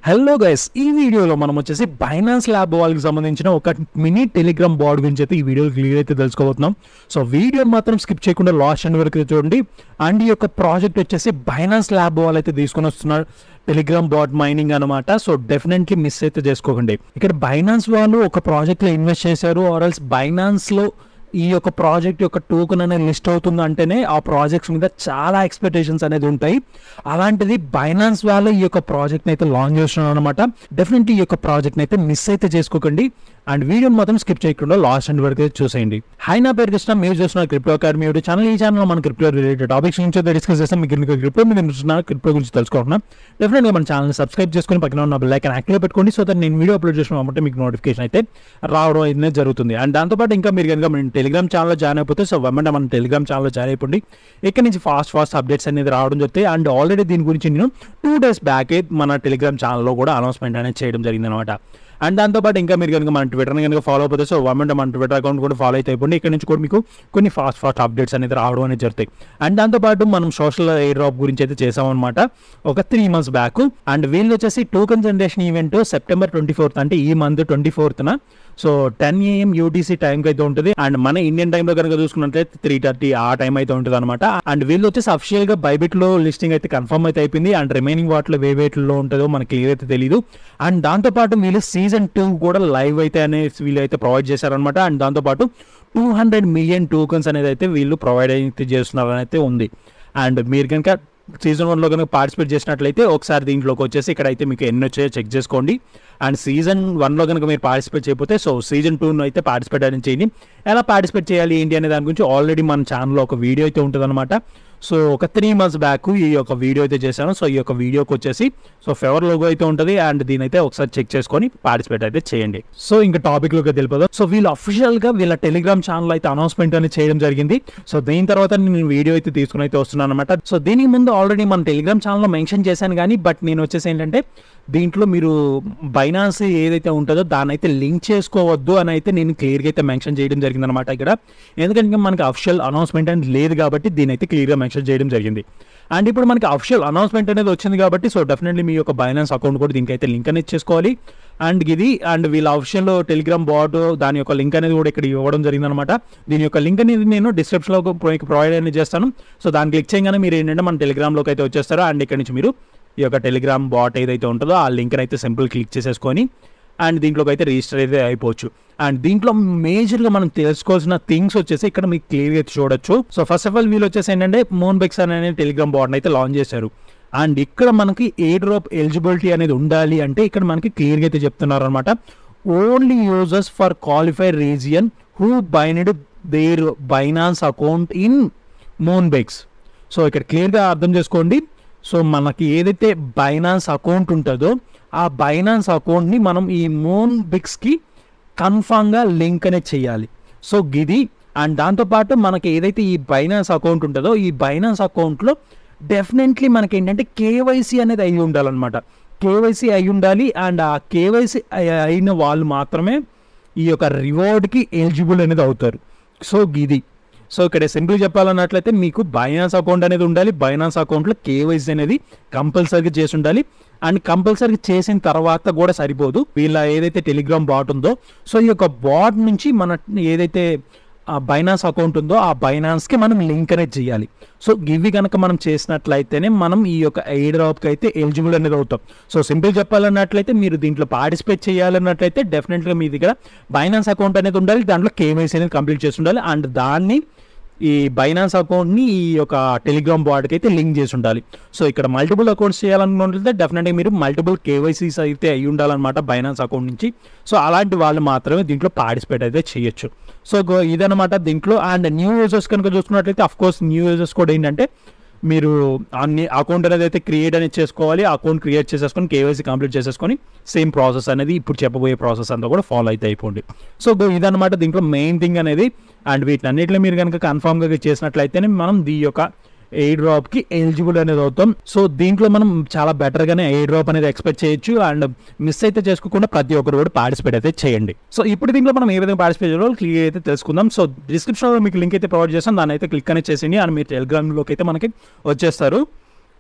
hello guys ఈ వీడియోలో మనం వచ్చేసి బైనాన్స్ ల్యాబ్ వాళ్ళకి సంబంధించిన ఒక మినీ టెలిగ్రామ్ బోర్డ్ గురించి అయితే ఈ వీడియో క్లియర్ అయితే తెలుసుకోబోతున్నాం సో వీడియో మాత్రం స్కిప్ చేయకుండా లాస్ట్ ఎండ్ వరకు చూడండి అండ్ ఈ యొక్క ప్రాజెక్ట్ వచ్చేసి బైనాన్స్ ల్యాబ్ వాళ్ళు అయితే తీసుకొని వస్తున్నారు టెలిగ్రామ్ బాట్ మైనింగ్ అనమాట సో డెఫినెట్లీ మిస్ అయితే చేసుకోకండి ఇక్కడ బైనాన్స్ వాళ్ళు ఒక ప్రాజెక్ట్లో ఇన్వెస్ట్ చేశారు ఆర్ఎల్స్ బైనాన్స్లో ఈ యొక్క ప్రాజెక్ట్ యొక్క టోకెన్ అనేది లిస్ట్ అవుతుంది అంటేనే ఆ ప్రాజెక్ట్స్ మీద చాలా ఎక్స్పెక్టేషన్స్ అనేది ఉంటాయి అలాంటిది బైనాన్స్ వాళ్ళు ఈ యొక్క ప్రాజెక్ట్ని అయితే లాంచ్ చేస్తున్నారు అనమాట డెఫినెట్లీ ఈ యొక్క ప్రాజెక్ట్ని అయితే మిస్ అయితే చేసుకోకండి అండ్ వీడియోని మాత్రం స్కిప్ చేయకుండా లాస్ట్ అండ్ వరకు అయితే చూసేయండి హై నా పేరు కృష్ణ మీరు చూస్తున్నారు క్రిప్టో అకాడమీ యూట్యూబ్ ఛానల్ ఈ ఛానల్లో మన క్రిప్టో రిలేటెడ్ టాపిక్స్ గురించి అయితే డిస్కస్ చేస్తాం మీకు ఇంకా క్రిప్టో మీద చూస్తున్నారు క్రిప్టో గురించి తెలుసుకోకుండా డెఫినెట్గా మన ఛానల్ సబ్స్క్రైబ్ చేసుకొని పక్కన ఉన్న బెల్ ఐకాన్ యాక్టివ్ పెట్టుకోండి సో దట్ నేను వీడియో అప్లోడ్ చేసిన అంటే మీకు నోటిఫికేషన్ అయితే రావడం అయితే జరుగుతుంది అండ్ దాంతోపాటు ఇంకా మీరు కనుక మన టెలిగ్రామ్ ఛానల్లో జాయిన్ అయిపోతే సో వెంబడి మన టెలిగ్రామ్ ఛానల్లో జాయిన్ అయిపోండి ఇక్కడ నుంచి ఫాస్ట్ ఫాస్ట్ అప్డేట్స్ అనేది రావడం జరుగుతాయి అండ్ ఆల్రెడీ దీని గురించి నేను టూ డేస్ బ్యాక్ మన టెలిగ్రామ్ ఛానల్లో కూడా అనౌన్స్మెంట్ అనేది చేయడం జరిగింది అనమాట అండ్ దాంతోపాటు ఇంకా మీరు కనుక మన ట్విట్టర్ని కనుక ఫాలో అయిపోతే సో వన్ మన ట్విట్టర్ అకౌంట్ కూడా ఫాలో అయితే అయిపోండి ఇక్కడ నుంచి కూడా మీకు కొన్ని ఫాస్ట్ ఫాస్ట్ అప్డేట్స్ అనేది రావడం అనేది జరుగుతాయి అండ్ దాంతోపాటు మనం సోషల్ ఎయిర్ డ్రాప్ గురించి అయితే చేసామన్నమాట ఒక త్రీ మంత్స్ బ్యాక్ అండ్ వీళ్ళు వచ్చేసి token generation event September twenty fourth అంటే ఈ మంత్ ట్వంటీ ఫోర్త్న సో టెన్ ఏఎం యూటీసీ టైంకి అయితే ఉంటుంది అండ్ మన ఇండియన్ టైంలో కనుక చూసుకున్నట్లయితే త్రీ థర్టీ ఆ టైం అయితే ఉంటుంది అనమాట అండ్ వీళ్ళు వచ్చేసి అఫిషియల్ గా బైబిట్ లో లిస్టింగ్ అయితే కన్ఫర్మ్ అయితే అయిపోయింది అండ్ రిమైనింగ్ వాటిలో వే వేట్లో ఉంటుందో మనకి క్లియర్ అయితే తెలియదు అండ్ దాంతోపాటు వీళ్ళు సీజన్ టూ కూడా లైవ్ అయితే అనేసి వీళ్ళు అయితే ప్రొవైడ్ చేశారనమాట అండ్ దాంతోపాటు టూ హండ్రెడ్ మిలియన్ టోకన్స్ అనేది అయితే వీళ్ళు ప్రొవైడ్ అయితే చేస్తున్నారని అయితే ఉంది అండ్ మీరు కనుక సీజన్ వన్లో కనుక పార్టిసిపేట్ చేసినట్లయితే ఒకసారి దీంట్లోకి వచ్చేసి ఇక్కడ అయితే మీకు ఎన్ని వచ్చాయో చెక్ చేసుకోండి అండ్ సీజన్ వన్లో కనుక మీరు పార్టిసిపేట్ చేయకపోతే సో సీజన్ టూను అయితే పార్టిసిపేట్ అనేది చేయండి ఎలా పార్టిసిపేట్ చేయాలి ఏంటి అనే దాని గురించి ఆల్రెడీ మన ఛానల్లో ఒక వీడియో అయితే ఉంటుంది సో ఒక త్రీ మంత్స్ బ్యాక్ ఈ యొక్క వీడియో అయితే చేశాను సో ఈ యొక్క వీడియోకి వచ్చేసి సో ఫెవర్ లోగో అయితే ఉంటుంది అండ్ దీని అయితే ఒకసారి చెక్ చేసుకొని పార్టిసిపేట్ అయితే చేయండి సో ఇంకా టాపిక్ లోకి తెలిపదు సో వీళ్ళు అఫీషియల్ గా వీళ్ళ టెలిగ్రామ్ ఛానల్ అయితే అనౌన్స్మెంట్ అనేది చేయడం జరిగింది సో దీని తర్వాత నేను వీడియో అయితే తీసుకుని అయితే వస్తున్నాను అనమాట సో దీనికి ముందు ఆల్రెడీ మన టెలిగ్రామ్ ఛానల్లో మెన్షన్ చేశాను కానీ బట్ నేను వచ్చేసి ఏంటంటే దీంట్లో మీరు బైనాన్స్ ఏదైతే ఉంటుందో దాన్ని అయితే లింక్ చేసుకోవద్దు అని అయితే నేను క్లియర్గా అయితే మెన్షన్ చేయడం జరిగింది అనమాట ఇక్కడ ఎందుకంటే మనకి అఫిషియల్ అనౌన్స్మెంట్ అనేది లేదు కాబట్టి దీని అయితే క్లియర్గా మెన్షన్ చేయడం జరిగింది అండ్ ఇప్పుడు మనకి అఫిషియల్ అనౌన్స్మెంట్ అనేది వచ్చింది కాబట్టి సో డెఫినెట్లీ మీ యొక్క బైనాన్స్ అకౌంట్ కూడా దీనికి అయితే లింక్ అనేది చేసుకోవాలి అండ్ ఇది అండ్ వీళ్ళ అఫిషియల్ టెలిగ్రామ్ బాట్ దాని యొక్క లింక్ అనేది కూడా ఇక్కడ ఇవ్వడం జరిగింది అనమాట దీని యొక్క లింక్ అనేది నేను డిస్క్రిప్షన్లో ప్రొవైడ్ అనేది చేస్తాను సో దాన్ని క్లిక్ చేయగానే మీరు ఏంటంటే మన టెలిగ్రామ్లోకి అయితే వచ్చేస్తారు అండ్ ఇక్కడ నుంచి మీరు ఈ యొక్క టెలిగ్రామ్ బాట్ ఏదైతే ఉంటుందో ఆ లింక్ అయితే సింపుల్ క్లిక్ చేసేసుకొని అండ్ దీంట్లోకి అయితే రిజిస్టర్ అయితే అయిపోవచ్చు అండ్ దీంట్లో మేజర్గా మనం తెలుసుకోవాల్సిన థింగ్స్ వచ్చేసి ఇక్కడ మీకు క్లియర్గా చూడొచ్చు సో ఫస్ట్ ఆఫ్ ఆల్ వీళ్ళు వచ్చేసి ఏంటంటే మోన్ బెక్స్ అనే టెలిగ్రామ్ బాట్ అయితే లాంచ్ చేశారు అండ్ ఇక్కడ మనకి ఏ డ్రాప్ ఎలిజిబిలిటీ అనేది ఉండాలి అంటే ఇక్కడ మనకి క్లియర్గా అయితే చెప్తున్నారు అనమాట only users for qualified region who binded their Binance account in Moonbix so ఇక్కడ క్లియర్గా అర్థం చేసుకోండి సో మనకి ఏదైతే బైనాన్స్ అకౌంట్ ఉంటుందో ఆ బైనాన్స్ అకౌంట్ని మనం ఈ మోన్ బిక్స్కి కన్ఫామ్గా లింక్ అనేది చేయాలి సో గిది అండ్ దాంతోపాటు మనకి ఏదైతే ఈ బైనాన్స్ అకౌంట్ ఉంటుందో ఈ బైనాన్స్ అకౌంట్లో డెఫినెట్లీ మనకి ఏంటంటే కేవైసీ అనేది అయి ఉండాలన్నమాట కేవైసీ అయి ఉండాలి అండ్ ఆ కేవైసీ అయిన వాళ్ళు మాత్రమే ఈ యొక్క రివార్డ్కి ఎలిజిబుల్ అనేది అవుతారు సో ఇది సో ఇక్కడ సింపుల్ చెప్పాలన్నట్లయితే మీకు బైనాన్స్ అకౌంట్ అనేది ఉండాలి బైనాన్స్ అకౌంట్లో కేవైసీ అనేది కంపల్సరీగా చేసి ఉండాలి అండ్ కంపల్సరీ చేసిన తర్వాత కూడా సరిపోదు వీళ్ళ ఏదైతే టెలిగ్రామ్ బాట్ ఉందో సో ఈ యొక్క బాట్ నుంచి మన ఏదైతే బైనాన్స్ అకౌంట్ ఉందో ఆ బైనాన్స్కి మనం లింక్ అనేది చేయాలి సో ఇవి కనుక మనం చేసినట్లయితేనే మనం ఈ యొక్క ఎయిర్ డ్రాప్కి అయితే ఎలిజిబుల్ అనేది అవుతాం సో సింపుల్ చెప్పాలన్నట్లయితే మీరు దీంట్లో పార్టిసిపేట్ చేయాలన్నట్లయితే డెఫినెట్గా మీ దగ్గర బైనాన్స్ అకౌంట్ అనేది ఉండాలి దాంట్లో కేవైసీ అనేది కంప్లీట్ చేసి ఉండాలి అండ్ దాన్ని ఈ బైనాన్స్ అకౌంట్ని ఈ యొక్క టెలిగ్రామ్ బార్డ్కి అయితే లింక్ చేసి ఉండాలి సో ఇక్కడ మల్టిపుల్ అకౌంట్స్ చేయాలనుకుంటే డెఫినెట్గా మీరు మల్టిపుల్ కేవైసీస్ అయితే అయి ఉండాలన్నమాట బైనాన్స్ అకౌంట్ నుంచి సో అలాంటి వాళ్ళు మాత్రమే దీంట్లో పార్టిసిపేట్ అయితే చేయొచ్చు సో ఇదనమాట దీంట్లో అండ్ న్యూ యూజర్స్ కనుక చూసుకున్నట్లయితే అఫ్ కోర్స్ న్యూ యూజర్స్ కూడా ఏంటంటే మీరు అన్ని అకౌంట్ అనేది అయితే క్రియేట్ అనేది చేసుకోవాలి అకౌంట్ క్రియేట్ చేసేసుకొని కేవైసీ కంప్లీట్ చేసేసుకొని సేమ్ ప్రాసెస్ అనేది ఇప్పుడు చెప్పబోయే ప్రాసెస్ అంతా కూడా ఫాలో అయితే అయిపోండి సో ఇదన్నమాట దీంట్లో మెయిన్ థింగ్ అనేది అండ్ వీటినన్నిటిలో మీరు కనుక కన్ఫామ్గా చేసినట్లయితేనే మనం దీ యొక్క ఎయిర్ డ్రాప్ కి ఎలిజిబుల్ అనేది అవుతాం సో దీంట్లో మనం చాలా బెటర్ గానే ఎయిర్ డ్రాప్ అనేది ఎక్స్పెక్ట్ చేయొచ్చు అండ్ మిస్ అయితే చేసుకోకుండా ప్రతి ఒక్కరు కూడా పార్టిసిపేట్ అయితే చేయండి సో ఇప్పుడు దీంట్లో మనం ఏ విధంగా పార్టిసిపేట్ చేయాలో క్లియర్ అయితే తెలుసుకుందాం సో డిస్క్రిప్షన్ లో మీకు లింక్ అయితే ప్రొవైడ్ చేస్తాం దాన్ని అయితే క్లిక్ అనేది చేసింది అండ్ మీరు టెలిగ్రామ్ లోకి అయితే మనకి వచ్చేస్తారు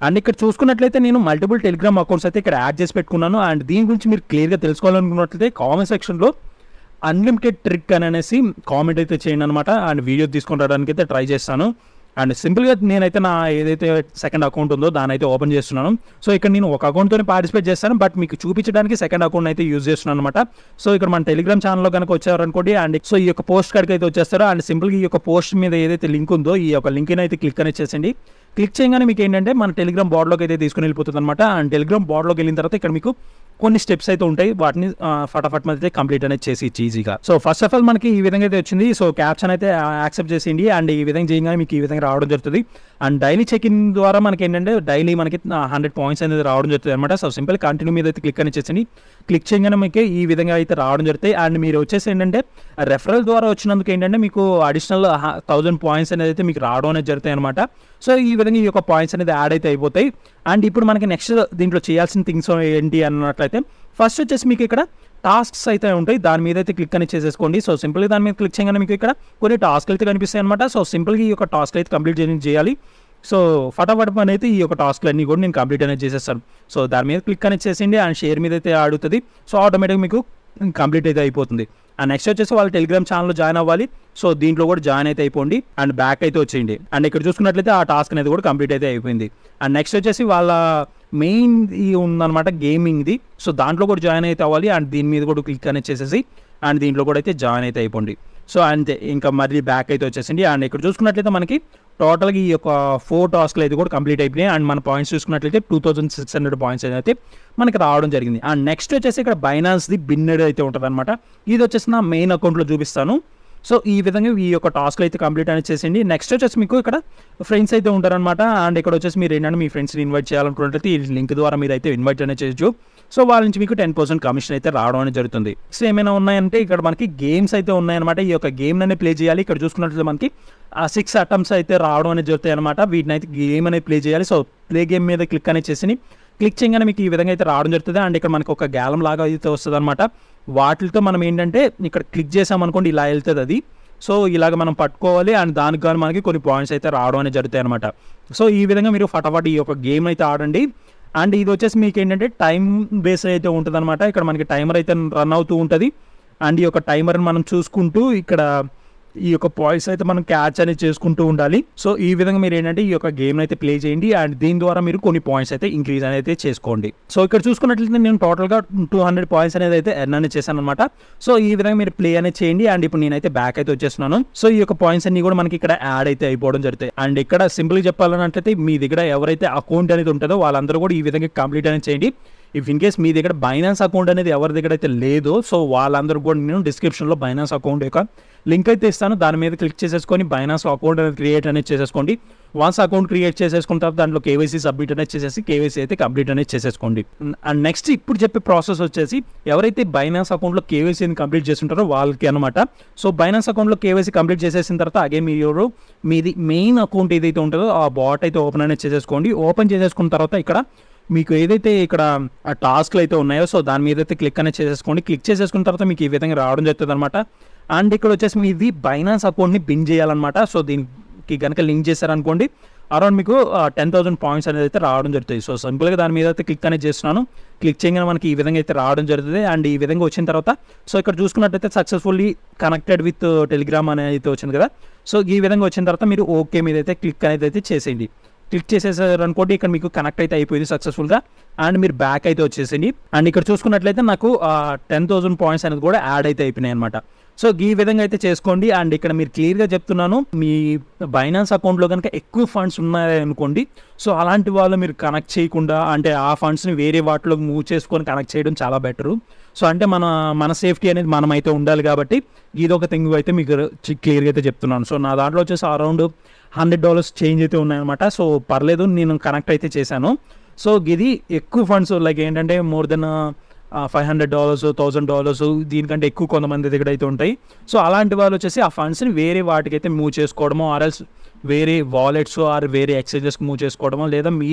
అండ్ ఇక్కడ చూసుకున్నట్లయితే నేను మల్టిపుల్ టెలిగ్రామ్ అకౌంట్స్ అయితే ఇక్కడ యాడ్ చేసి పెట్టుకున్నాను అండ్ దీని గురించి మీరు క్లియర్గా తెలుసుకోవాలనుకున్నట్లయితే కామెంట్ సెక్షన్లో అన్లిమిటెడ్ ట్రిక్ అని అనేసి కామెంట్ అయితే చేయండి అనమాట అండ్ వీడియో తీసుకొని రావడానికి అయితే ట్రై చేస్తాను అండ్ సింపుల్గా నేనైతే నా ఏదైతే సెకండ్ అకౌంట్ ఉందో దాని అయితే ఓపెన్ చేస్తున్నాను సో ఇక్కడ నేను ఒక అకౌంట్తోనే పార్టిసిపేట్ చేస్తాను బట్ మీకు చూపించడానికి సెకండ్ అకౌంట్ అయితే యూజ్ చేస్తున్నాను అనమాట సో ఇక్కడ మన టెలిగ్రామ్ ఛానల్లో కనుక వచ్చారనుకోండి అండ్ సో ఈ యొక్క పోస్ట్ కాడికి అయితే వచ్చేస్తారో అండ్ సింపుల్గా ఈ యొక్క పోస్ట్ మీద ఏదైతే లింక్ ఉందో ఈ యొక్క లింక్ని అయితే క్లిక్ అనేది చేసేయండి క్లిక్ చేయగానే మీకు ఏంటంటే మన టెలిగ్రామ్ బోర్డ్లోకి అయితే తీసుకుని వెళ్ళిపోతుంది అనమాట అండ్ టెలిగ్రామ్ బోర్డ్లోకి వెళ్ళిన తర్వాత ఇక్కడ మీకు కొన్ని స్టెప్స్ అయితే ఉంటాయి వాటిని ఆ, ఫటాఫట్ మీద అయితే కంప్లీట్ అనేది చేసి ఈజీగా సో ఫస్ట్ ఆఫ్ ఆల్ మనకి ఈ విధంగా అయితే వచ్చింది సో క్యాప్షన్ అయితే యాక్సెప్ట్ చేసేయండి అండ్ ఈ విధంగా చేయగానే మీకు ఈ విధంగా రావడం జరుగుతుంది అండ్ డైలీ చెక్ ఇన్ ద్వారా మనకి ఏంటంటే డైలీ మనకి హండ్రెడ్ పాయింట్స్ అనేది రావడం జరుగుతుంది అనమాట సో సింపుల్ కంటిన్యూ మీద అయితే క్లిక్ అని చేసింది క్లిక్ చేయగానే మీకు ఈ విధంగా అయితే రావడం జరుగుతాయి అండ్ మీరు వచ్చేసి ఏంటంటే రెఫరల్ ద్వారా వచ్చినందుకు ఏంటంటే మీకు అడిషనల్ థౌజండ్ పాయింట్స్ అనేది అయితే మీకు రావడం అనేది జరుగుతాయి అనమాట సో ఈ విధంగా ఈ యొక్క పాయింట్స్ అనేది యాడ్ అయితే అయిపోతాయి అండ్ ఇప్పుడు మనకి నెక్స్ట్ దీంట్లో చేయాల్సిన థింగ్స్ ఏంటి అన్నట్లయితే ఫస్ట్ వచ్చేసి మీకు ఇక్కడ టాస్క్స్ అయితే ఉంటాయి దాని మీద అయితే క్లిక్ అని చేసేసుకోండి సో సింపుల్గా దాని మీద క్లిక్ చేయగానే మీకు ఇక్కడ కొన్ని టాస్క్లు అయితే కనిపిస్తాయి అనమాట సో సింపుల్గా ఈ యొక్క టాస్క్ అయితే కంప్లీట్ చేయాలి సో ఫటాఫట్ పని అయితే ఈ యొక్క టాస్క్లు అన్నీ కూడా నేను కంప్లీట్ అనేది చేసేస్తాను సో దాని మీద క్లిక్ అనేది చేసేయండి అండ్ షేర్ మీద అయితే అడుగుతుంది సో ఆటోమేటిక్గా మీకు కంప్లీట్ అయితే అయిపోతుంది అండ్ నెక్స్ట్ వచ్చేసి వాళ్ళ టెలిగ్రామ్ ఛానల్లో జాయిన్ అవ్వాలి సో దీంట్లో కూడా జాయిన్ అయితే అయిపోండి అండ్ బ్యాక్ అయితే వచ్చేయండి అండ్ ఇక్కడ చూసుకున్నట్లయితే ఆ టాస్క్ అనేది కూడా కంప్లీట్ అయితే అయిపోయింది అండ్ నెక్స్ట్ వచ్చేసి వాళ్ళ మెయిన్ ఈ ఉందన్నమాట గేమింగ్ది సో దాంట్లో కూడా జాయిన్ అయితే అవ్వాలి అండ్ దీని మీద కూడా క్లిక్ అనేది చేసేసి అండ్ దీంట్లో కూడా అయితే జాయిన్ అయితే అయిపోండి సో అంతే ఇంకా మళ్ళీ బ్యాక్ అయితే వచ్చేసింది అండ్ ఇక్కడ చూసుకున్నట్లయితే మనకి టోటల్గా ఈ యొక్క ఫోర్ టాస్క్లు అయితే కూడా కంప్లీట్ అయిపోయినాయి అండ్ మన పాయింట్స్ చూసుకున్నట్లయితే two thousand six hundred points అయితే మనకి రావడం జరిగింది అండ్ నెక్స్ట్ వచ్చేసి ఇక్కడ బైనాన్స్ది బిన్నెడ్ అయితే ఉంటుంది అనమాట ఇది వచ్చేసి నా మెయిన్ అకౌంట్లో చూపిస్తాను సో ఈ విధంగా ఈ యొక్క టాస్క్లు అయితే కంప్లీట్ అనేది చేసేయండి నెక్స్ట్ వచ్చేసి మీకు ఇక్కడ ఫ్రెండ్స్ అయితే ఉంటారనమాట అండ్ ఇక్కడ వచ్చేసి మీరు ఏంటంటే మీ ఫ్రెండ్స్ని ఇన్వైట్ చేయాలనుకున్నట్లయితే ఈ లింక్ ద్వారా మీరు అయితే ఇన్వైట్ అనేది చేయొచ్చు సో వాళ్ళ నుంచి మీకు టెన్ పర్సెంట్ కమిషన్ అయితే రావడం అనేది జరుగుతుంది సో ఏమైనా ఉన్నాయంటే ఇక్కడ మనకి గేమ్స్ అయితే ఉన్నాయన్నమాట ఈ యొక్క గేమ్ అనేది ప్లే చేయాలి ఇక్కడ చూసుకున్నట్లయితే మనకి ఆ సిక్స్ అటమ్స్ అయితే రావడం అనేది జరుగుతాయి అనమాట వీటిని అయితే గేమ్ అనేది ప్లే చేయాలి సో ప్లే గేమ్ మీద క్లిక్ అనేది చేసి క్లిక్ చేయగానే మీకు ఈ విధంగా అయితే రావడం జరుగుతుంది అండ్ ఇక్కడ మనకు ఒక గ్యాలం లాగా అయితే వస్తుంది అనమాట వాటితో మనం ఏంటంటే ఇక్కడ క్లిక్ చేసామనుకోండి ఇలా వెళ్తుంది అది సో ఇలాగ మనం పట్టుకోవాలి అండ్ దానికి కానీ మనకి కొన్ని పాయింట్స్ అయితే రావడం అనేది జరుగుతాయి అనమాట సో ఈ విధంగా మీరు ఫటాఫట్ ఈ యొక్క గేమ్ అయితే ఆడండి అండ్ ఇది వచ్చేసి మీకు ఏంటంటే టైం బేస్ అయితే ఉంటుంది అనమాట ఇక్కడ మనకి టైమర్ అయితే రన్ అవుతూ ఉంటుంది అండ్ ఈ యొక్క టైమర్ని మనం చూసుకుంటూ ఇక్కడ ఈ యొక్క పాయింట్స్ అయితే మనం క్యాచ్ అనేది చేసుకుంటూ ఉండాలి సో ఈ విధంగా మీరు ఏంటంటే ఈ యొక్క గేమ్ అయితే ప్లే చేయండి అండ్ దీని ద్వారా మీరు కొన్ని పాయింట్స్ అయితే ఇంక్రీజ్ అనేది అయితే చేసుకోండి సో ఇక్కడ చూసుకున్నట్లయితే నేను టోటల్గా టూ హండ్రెడ్ పాయింట్స్ అనేది అయితే ఎర్న్ అనేది చేశాను అనమాట సో ఈ విధంగా మీరు ప్లే అనేది చేయండి అండ్ ఇప్పుడు నేనైతే బ్యాక్ అయితే వచ్చేస్తున్నాను సో ఈ యొక్క పాయింట్స్ అన్ని కూడా మనకి ఇక్కడ యాడ్ అయితే అయిపోవడం జరుగుతాయి అండ్ ఇక్కడ సింపుల్గా చెప్పాలన్నట్లయితే మీ దగ్గర ఎవరైతే అకౌంట్ అనేది ఉంటుందో వాళ్ళందరూ కూడా ఈ విధంగా కంప్లీట్ అనేది చేయండి ఇఫ్ ఇన్ కేస్ మీ దగ్గర బైనాన్స్ అకౌంట్ అనేది ఎవరి దగ్గర అయితే లేదో సో వాళ్ళందరూ కూడా నేను డిస్క్రిప్షన్లో బైనాన్స్ అకౌంట్ యొక్క లింక్ అయితే ఇస్తాను దాని మీద క్లిక్ చేసేసుకొని బైనాన్స్ అకౌంట్ అనేది క్రియేట్ అనేది చేసేసుకోండి వన్స్ అకౌంట్ క్రియేట్ చేసేసుకున్న తర్వాత దాంట్లో కేవైసీ సబ్మిట్ అనేది చేసేసి కేవైసీ అయితే కంప్లీట్ అనేది చేసేసుకోండి అండ్ నెక్స్ట్ ఇప్పుడు చెప్పే ప్రాసెస్ వచ్చేసి ఎవరైతే బైనాన్స్ అకౌంట్లో కేవైసీని కంప్లీట్ చేస్తుంటారో వాళ్ళకి అనమాట సో బైనాన్స్ అకౌంట్లో కేవైసీ కంప్లీట్ చేసేసిన తర్వాత అగైన్ మీరు మీది మెయిన్ అకౌంట్ ఏదైతే ఉంటుందో ఆ బాట్ అయితే ఓపెన్ అనేది చేసేసుకోండి ఓపెన్ చేసేసుకున్న తర్వాత ఇక్కడ మీకు ఏదైతే ఇక్కడ ఆ టాస్క్లు అయితే ఉన్నాయో సో దాని మీద అయితే క్లిక్ అనేది చేసేసుకోండి క్లిక్ చేసేసుకున్న తర్వాత మీకు ఈ విధంగా రావడం జరుగుతుంది అనమాట అండ్ ఇక్కడ వచ్చేసి మీది బైనాన్స్ అకౌంట్ని బిన్ చేయాలన్నమాట సో దీనికి కనుక లింక్ చేశారనుకోండి అరౌండ్ మీకు టెన్ థౌసండ్ పాయింట్స్ అనేది అయితే రావడం జరుగుతుంది సో సింపుల్గా దాని మీద అయితే క్లిక్ అనేది చేస్తున్నాను క్లిక్ చేయగానే మనకి ఈ విధంగా అయితే రావడం జరుగుతుంది అండ్ ఈ విధంగా వచ్చిన తర్వాత సో ఇక్కడ చూసుకున్నట్టయితే సక్సెస్ఫుల్లీ కనెక్టెడ్ విత్ టెలిగ్రామ్ అనేది అయితే వచ్చింది కదా సో ఈ విధంగా వచ్చిన తర్వాత మీరు ఓకే మీద అయితే క్లిక్ అనేది అయితే చేసేయండి క్లిక్ చేసేసారు అనుకోండి ఇక్కడ మీకు కనెక్ట్ అయితే అయిపోయింది సక్సెస్ఫుల్గా అండ్ మీరు బ్యాక్ అయితే వచ్చేసింది అండ్ ఇక్కడ చూసుకున్నట్లయితే నాకు టెన్ థౌసండ్ పాయింట్స్ అనేది కూడా యాడ్ అయితే అయిపోయినాయి అనమాట సో ఈ విధంగా అయితే చేసుకోండి అండ్ ఇక్కడ మీరు క్లియర్గా చెప్తున్నాను మీ బైనాన్స్ అకౌంట్లో కనుక ఎక్కువ ఫండ్స్ ఉన్నాయి అనుకోండి సో అలాంటి వాళ్ళు మీరు కనెక్ట్ చేయకుండా అంటే ఆ ఫండ్స్ని వేరే వాటిలో మూవ్ చేసుకొని కనెక్ట్ చేయడం చాలా బెటరు సో అంటే మన మన సేఫ్టీ అనేది మనం అయితే ఉండాలి కాబట్టి ఇది ఒక థింగ్ అయితే మీకు క్లియర్గా అయితే చెప్తున్నాను సో నా దాంట్లో వచ్చేసి అరౌండ్ హండ్రెడ్ డాలర్స్ చేంజ్ అయితే ఉన్నాయన్నమాట సో పర్లేదు నేను కనెక్ట్ అయితే చేశాను సో ఇది ఎక్కువ ఫండ్స్ లైక్ ఏంటంటే more than five hundred dollars thousand dollars దీనికంటే ఎక్కువ కొంతమంది దగ్గర అయితే ఉంటాయి సో అలాంటి వాళ్ళు వచ్చేసి ఆ ఫండ్స్ని వేరే వాటికి అయితే మూవ్ చేసుకోవడమో ఆర్ఎల్స్ వేరే వాలెట్స్ ఆర్ వేరే ఎక్స్చేంజెస్కి మూవ్ చేసుకోవడమో లేదా మీరే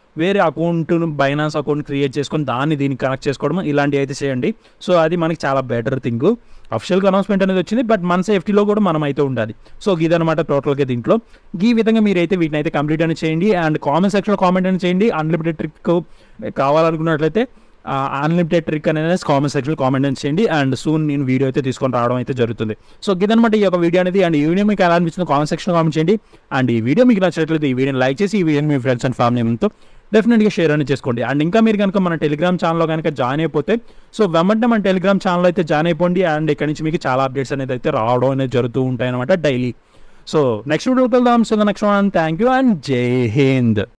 వేరే అకౌంట్ బైనాన్స్ అకౌంట్ క్రియేట్ చేసుకొని దాన్ని దీనికి కనెక్ట్ చేసుకోవడం ఇలాంటివి అయితే చేయండి సో అది మనకి చాలా బెటర్ థింగ్ అఫిషియల్గా అనౌన్స్మెంట్ అనేది వచ్చింది బట్ మన సేఫ్టీలో కూడా మనం అయితే ఉండాలి సో ఇదనమాట టోటల్గా దీంట్లో ఈ విధంగా మీరైతే వీటిని అయితే కంప్లీట్ అని చేయండి అండ్ కామెంట్ సెక్షన్లో కామెంట్ అని చేయండి అన్లిమిటెడ్ ట్రిక్ కావాలనుకున్నట్లయితే అన్లిమిటెడ్ ట్రిక్ అనేది కామెంట్ సెక్షన్ కామెంట్ అని చేయండి అండ్ సూన్ నేను వీడియో అయితే తీసుకొని రావడం అయితే జరుగుతుంది సో ఇదనమాట ఈ యొక్క వీడియో అనేది అండ్ ఈ వీడియో మీకు ఎలా అనిపించిందో కామెంట్ సెక్షన్ కామెంట్ చేయండి అండ్ ఈ వీడియో మీకు నచ్చినట్లయితే ఈ వీడియోని లైక్ చేసి ఈ వీడియోని మీ ఫ్రెండ్స్ అండ్ ఫ్యామిలీ మెంబర్తో డెఫినెట్గా షేర్ అనేది చేసుకోండి అండ్ ఇంకా మీరు కనుక మన టెలిగ్రామ్ ఛానల్లో కనుక జాయిన్ అయిపోతే సో వెంబటే మన టెలిగ్రామ్ ఛానల్ అయితే జాయిన్ అయిపోండి అండ్ ఇక్కడ నుంచి మీకు చాలా అప్డేట్స్ అనేది అయితే రావడం అనేది జరుగుతూ ఉంటాయి అనమాట డైలీ సో నెక్స్ట్ వీడియోకి వెళ్దాం so next one thank you and జై హింద్